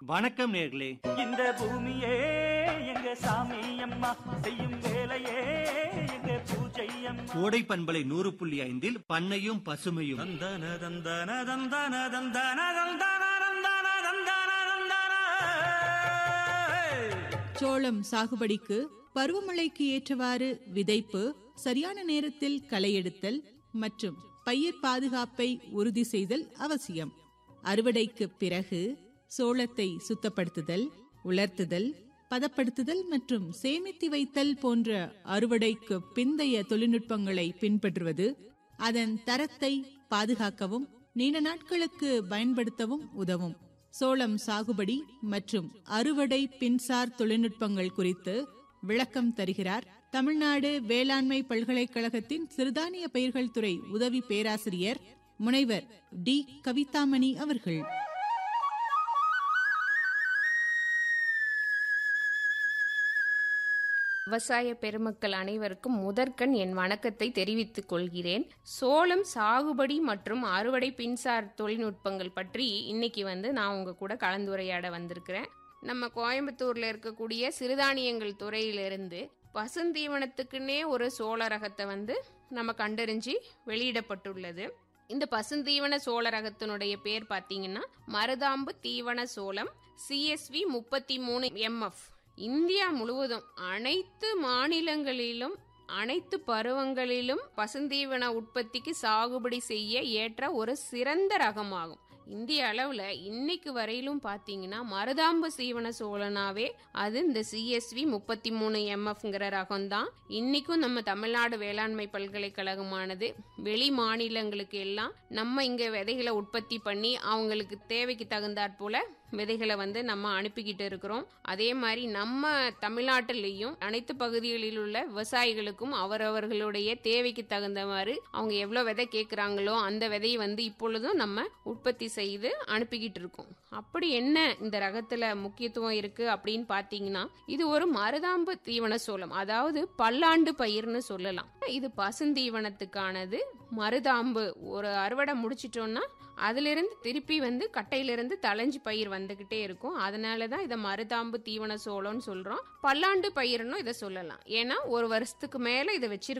வணக்கம் நேர்களே இந்த பூமியே எங்க சாமி அம்மா செய்யும் வேலையே எங்க பூஜை அம்மா கோடை பண்பலை நூறு புள்ளி ஐந்தில் பண்ணையும் பசுமையும் தந்தன தந்தன தந்தன தந்தன தந்தன தந்தன தந்தன தந்தன சோளம் சாகுபடிக்கு பருவமழைக்கு ஏற்றவாறு விதைப்பு சரியான நேரத்தில் களை எடுத்தல் மற்றும் பயிர் பாதுகாப்பை உறுதி செய்தல் அவசியம் அறுவடைக்கு பிறகு சோளத்தை சுத்தப்படுத்துதல் உலர்த்துதல் பதப்படுத்துதல் மற்றும் சேமித்து வைத்தல் போன்ற அறுவடைக்கு பிந்தைய தொழில்நுட்பங்களை பின்பற்றுவது அதன் தரத்தை பாதுகாக்கவும் நீண்ட நாட்களுக்கு பயன்படுத்தவும் உதவும் சோளம் சாகுபடி மற்றும் அறுவடை பின்சார் தொழில்நுட்பங்கள் குறித்து விளக்கம் தருகிறார் தமிழ்நாடு வேளாண்மை பல்கலைக்கழகத்தின் சிறுதானிய பயிர்கள் துறை உதவி பேராசிரியர் முனைவர் டி கவிதாமணி அவர்கள் விவசாய பெருமக்கள் அனைவருக்கும் முதற்கண் என் வணக்கத்தை தெரிவித்துக் கொள்கிறேன் சோளம் சாகுபடி மற்றும் அறுவடை பின்சார் தொழில்நுட்பங்கள் பற்றி இன்னைக்கு வந்து நான் உங்க கூட கலந்துரையாட வந்திருக்கிறேன் நம்ம கோயம்புத்தூர்ல இருக்கக்கூடிய சிறுதானியங்கள் துறையிலிருந்து பசுந்தீவனத்துக்குன்னே ஒரு சோள ரகத்தை வந்து நம்ம கண்டறிஞ்சு வெளியிடப்பட்டுள்ளது இந்த பசுந்தீவன சோள ரகத்தினுடைய பேர் பார்த்தீங்கன்னா மருதாம்பு தீவன சோளம் சிஎஸ்வி முப்பத்தி மூணு எம்எஃப் இந்தியா முழுவதும் அனைத்து மாநிலங்களிலும் அனைத்து பருவங்களிலும் பசுந்தீவன உற்பத்திக்கு சாகுபடி செய்ய ஏற்ற ஒரு சிறந்த ரகமாகும் இந்திய அளவுல இன்னைக்கு வரையிலும் பாத்தீங்கன்னா மருதாம்பு சீவன சோழனாவே அது இந்த சிஎஸ்வி முப்பத்தி மூணு எம்எஃப்ங்கிற ரகம் தான் இன்னைக்கும் நம்ம தமிழ்நாடு வேளாண்மை பல்கலைக்கழகமானது வெளி மாநிலங்களுக்கு எல்லாம் நம்ம இங்க விதைகளை உற்பத்தி பண்ணி அவங்களுக்கு தேவைக்கு தகுந்தாற் போல விதைகளை வந்து நம்ம அனுப்பிக்கிட்டு இருக்கிறோம் அதே மாதிரி நம்ம தமிழ்நாட்டிலையும் அனைத்து பகுதிகளில் உள்ள விவசாயிகளுக்கும் அவரவர்களுடைய தேவைக்கு தகுந்தவாறு அவங்க எவ்வளவு விதை கேட்குறாங்களோ அந்த விதையை வந்து இப்பொழுதும் நம்ம உற்பத்தி செய்து அனுப்பிக்கிட்டு இருக்கோம் அப்படி என்ன இந்த ரகத்துல முக்கியத்துவம் இருக்கு அப்படின்னு பாத்தீங்கன்னா இது ஒரு மருதாம்பு தீவன சோளம் அதாவது பல்லாண்டு பயிர்னு சொல்லலாம் இது பசுந்தீவனத்துக்கானது மருதாம்பு ஒரு அறுவடை முடிச்சிட்டோம்னா அதிலிருந்து திருப்பி வந்து கட்டையிலிருந்து தளைஞ்சு பயிர் வந்துகிட்டே இருக்கும் அதனால தான் இதை மருதாம்பு தீவன சோளம்னு சொல்றோம் பல்லாண்டு பயிர்னு இதை சொல்லலாம் ஏன்னா ஒரு வருஷத்துக்கு மேல இதை வச்சிருக்க